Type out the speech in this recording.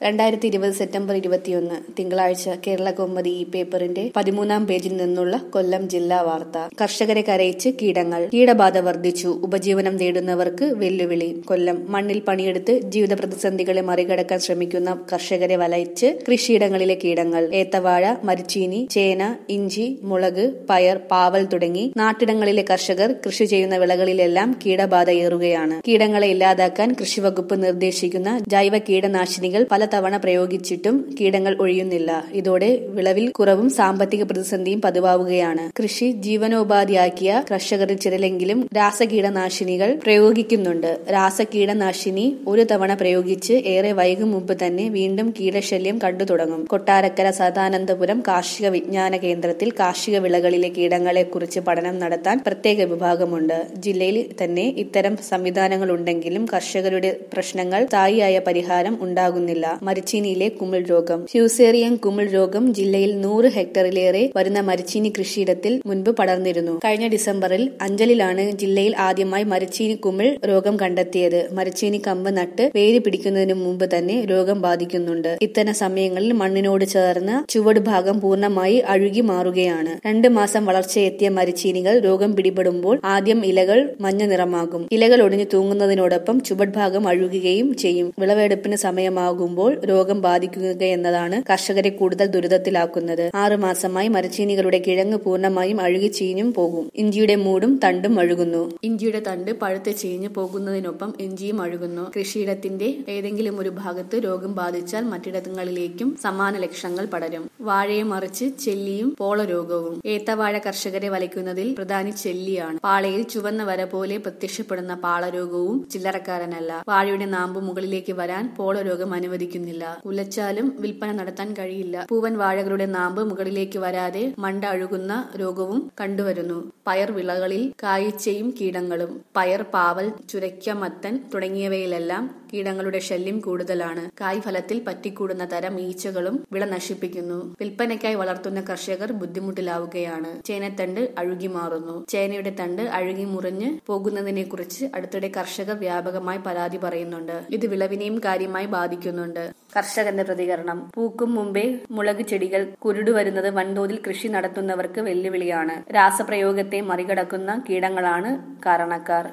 രണ്ടായിരത്തി ഇരുപത് സെപ്റ്റംബർ ഇരുപത്തിയൊന്ന് തിങ്കളാഴ്ച കേരള കൗമുദി ഈ പേപ്പറിന്റെ പതിമൂന്നാം പേജിൽ നിന്നുള്ള കൊല്ലം ജില്ലാ വാർത്ത കർഷകരെ കരയിച്ച് കീടങ്ങൾ കീടബാധ വർദ്ധിച്ചു ഉപജീവനം നേടുന്നവർക്ക് വെല്ലുവിളി കൊല്ലം മണ്ണിൽ പണിയെടുത്ത് ജീവിത പ്രതിസന്ധികളെ മറികടക്കാൻ ശ്രമിക്കുന്ന കർഷകരെ വലയിച്ച് കൃഷിയിടങ്ങളിലെ കീടങ്ങൾ ഏത്തവാഴ മരിച്ചീനി ചേന ഇഞ്ചി മുളക് പയർ പാവൽ തുടങ്ങി നാട്ടിടങ്ങളിലെ കർഷകർ കൃഷി ചെയ്യുന്ന വിളകളിലെല്ലാം കീടബാധ ഏറുകയാണ് കീടങ്ങളെ ഇല്ലാതാക്കാൻ കൃഷിവകുപ്പ് നിർദ്ദേശിക്കുന്ന ജൈവ കീടനാശിനികൾ പലതവണ പ്രയോഗിച്ചിട്ടും കീടങ്ങൾ ഒഴിയുന്നില്ല ഇതോടെ വിളവിൽ കുറവും സാമ്പത്തിക പ്രതിസന്ധിയും പതിവാവുകയാണ് കൃഷി ജീവനോപാധിയാക്കിയ കർഷകരിൽ ചിലരെങ്കിലും രാസകീടനാശിനികൾ പ്രയോഗിക്കുന്നുണ്ട് രാസകീടനാശിനി ഒരു തവണ പ്രയോഗിച്ച് ഏറെ വൈകും മുമ്പ് തന്നെ വീണ്ടും കീടശല്യം കണ്ടു തുടങ്ങും കൊട്ടാരക്കര സദാനന്ദപുരം കാർഷിക വിജ്ഞാന കേന്ദ്രത്തിൽ കാർഷിക വിളകളിലെ കീടങ്ങളെ കുറിച്ച് പഠനം നടത്താൻ പ്രത്യേക വിഭാഗമുണ്ട് ജില്ലയിൽ തന്നെ ഇത്തരം സംവിധാനങ്ങൾ ഉണ്ടെങ്കിലും കർഷകരുടെ പ്രശ്നങ്ങൾ സ്ഥായിയായ പരിഹാരം ഉണ്ടാകുന്നില്ല മരിച്ചീനിയിലെ കുമിൾ രോഗം ഫ്യൂസേറിയം കുമിൾ രോഗം ജില്ലയിൽ നൂറ് ഹെക്ടറിലേറെ വരുന്ന മരിച്ചീനി കൃഷിയിടത്തിൽ മുൻപ് പടർന്നിരുന്നു കഴിഞ്ഞ ഡിസംബറിൽ അഞ്ചലിലാണ് ജില്ലയിൽ ആദ്യമായി മരിച്ചീനി കുമിൾ രോഗം കണ്ടെത്തിയത് മരിച്ചീനി കമ്പ് നട്ട് വേര് പിടിക്കുന്നതിന് മുമ്പ് തന്നെ രോഗം ബാധിക്കുന്നുണ്ട് ഇത്തരം സമയങ്ങളിൽ മണ്ണിനോട് ചേർന്ന് ചുവട് ഭാഗം പൂർണ്ണമായി അഴുകി മാറുകയാണ് രണ്ട് മാസം വളർച്ചയെത്തിയ മരിച്ചീനികൾ രോഗം പിടിപെടുമ്പോൾ ആദ്യം ഇലകൾ മഞ്ഞ നിറമാകും ഇലകൾ ഒടിഞ്ഞു തൂങ്ങുന്നതിനോടൊപ്പം ചുവട് ഭാഗം അഴുകുകയും ചെയ്യും വിളവെടുപ്പിന് സമയമാകുമ്പോൾ രോഗം ബാധിക്കുക എന്നതാണ് കർഷകരെ കൂടുതൽ ദുരിതത്തിലാക്കുന്നത് ആറു മാസമായി മരച്ചീനികളുടെ കിഴങ്ങ് പൂർണ്ണമായും അഴുകി ചീഞ്ഞും പോകും ഇഞ്ചിയുടെ മൂടും തണ്ടും അഴുകുന്നു ഇഞ്ചിയുടെ തണ്ട് പഴുത്ത് ചീഞ്ഞു പോകുന്നതിനൊപ്പം ഇഞ്ചിയും അഴുകുന്നു കൃഷിയിടത്തിന്റെ ഏതെങ്കിലും ഒരു ഭാഗത്ത് രോഗം ബാധിച്ചാൽ മറ്റിടങ്ങളിലേക്കും സമാന ലക്ഷണങ്ങൾ പടരും വാഴയെ മറിച്ച് ചെല്ലിയും പോളരോഗവും ഏത്തവാഴ കർഷകരെ വലയ്ക്കുന്നതിൽ പ്രധാനി ചെല്ലിയാണ് പാളയിൽ ചുവന്ന വര പോലെ പ്രത്യക്ഷപ്പെടുന്ന പാളരോഗവും ചില്ലറക്കാരനല്ല വാഴയുടെ നാമ്പ് മുകളിലേക്ക് വരാൻ പോളരോഗം അനുവദിക്കുന്നില്ല ഉലച്ചാലും വിൽപ്പന നടത്താൻ കഴിയില്ല പൂവൻ വാഴകളുടെ നാമ്പ് മുകളിലേക്ക് വരാതെ മണ്ട അഴുകുന്ന രോഗവും കണ്ടുവരുന്നു പയർ വിളകളിൽ കായ്ച്ചയും കീടങ്ങളും പയർ പാവൽ ചുരയ്ക്ക മത്തൻ തുടങ്ങിയവയിലെല്ലാം കീടങ്ങളുടെ ശല്യം കൂടുതലാണ് കായ്ഫലത്തിൽ പറ്റിക്കൂടുന്ന തരം ഈച്ചകളും വിള നശിപ്പിക്കുന്നു വിൽപ്പനയ്ക്കായി വളർത്തുന്ന കർഷകർ ബുദ്ധിമുട്ടിലാവുകയാണ് ചേനത്തണ്ട് അഴുകി മാറുന്നു ചേനയുടെ തണ്ട് അഴുകി മുറിഞ്ഞ് പോകുന്നതിനെ കുറിച്ച് അടുത്തിടെ കർഷകർ വ്യാപകമായി പരാതി പറയുന്നുണ്ട് ഇത് വിളവിനെയും കാര്യമായി ബാധിക്കുന്നുണ്ട് കർഷകന്റെ പ്രതികരണം പൂക്കും മുമ്പേ മുളക് ചെടികൾ കുരുടു വരുന്നത് വൻതോതിൽ കൃഷി നടത്തുന്നവർക്ക് വെല്ലുവിളിയാണ് രാസപ്രയോഗത്തെ മറികടക്കുന്ന കീടങ്ങളാണ് കാരണക്കാർ